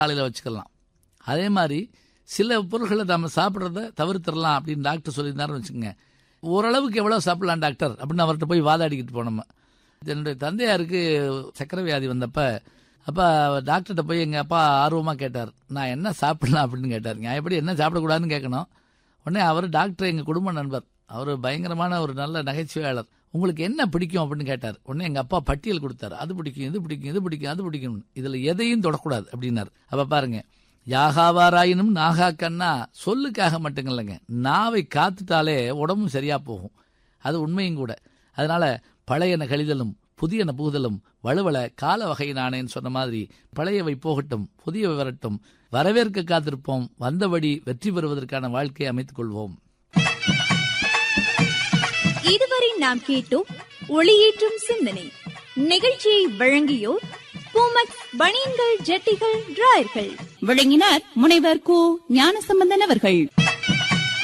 காலையில் வச்சுக்கலாம் அதே மாதிரி சில பொருட்களை நம்ம சாப்பிட்றத தவிர்த்திடலாம் அப்படின்னு டாக்டர் சொல்லியிருந்தாருன்னு வச்சுக்கோங்க ஓரளவுக்கு எவ்வளோ சாப்பிடலாம் டாக்டர் அப்படின்னு அவர்கிட்ட போய் வாதாடிக்கிட்டு போனோம் என்னுடைய தந்தையாருக்கு சக்கரை வியாதி வந்தப்ப அப்போ டாக்டர்கிட்ட போய் எங்கள் அப்பா ஆர்வமாக கேட்டார் நான் என்ன சாப்பிடலாம் அப்படின்னு கேட்டார் நான் எப்படி என்ன சாப்பிடக்கூடாதுன்னு கேட்கணும் உடனே அவர் டாக்டர் எங்கள் குடும்ப நண்பர் அவர் பயங்கரமான ஒரு நல்ல நகைச்சுவையாளர் உங்களுக்கு என்ன பிடிக்கும் அப்படின்னு கேட்டார் உடனே எங்கள் அப்பா பட்டியல் கொடுத்தாரு அது பிடிக்கும் இது பிடிக்கும் இது பிடிக்கும் அது பிடிக்கும் இதில் எதையும் தொடக்கூடாது அப்படின்னார் அப்போ பாருங்க யாகாவாராயினும் நாகா கண்ணா சொல்லுக்காக மட்டும் இல்லைங்க நாவை காத்துட்டாலே உடம்பும் சரியா போகும் அது உண்மையும் கூட அதனால பழையன கழிதலும் புதியன புகுதலும் வலுவல கால வகை நானேன்னு சொன்ன மாதிரி பழையவை போகட்டும் புதியவை வரட்டும் வரவேற்க காத்திருப்போம் வந்தபடி வெற்றி பெறுவதற்கான வாழ்க்கையை அமைத்துக் கொள்வோம் இதுவரை நாம் கேட்டோம் ஒளியேற்றும் சிந்தனை நிகழ்ச்சியை வழங்கியோர் பூமக் பனியன்கள் ஜட்டிகள் டிராயர்கள் விளங்கினார் முனைவர் கு ஞானசம்பந்தன் அவர்கள்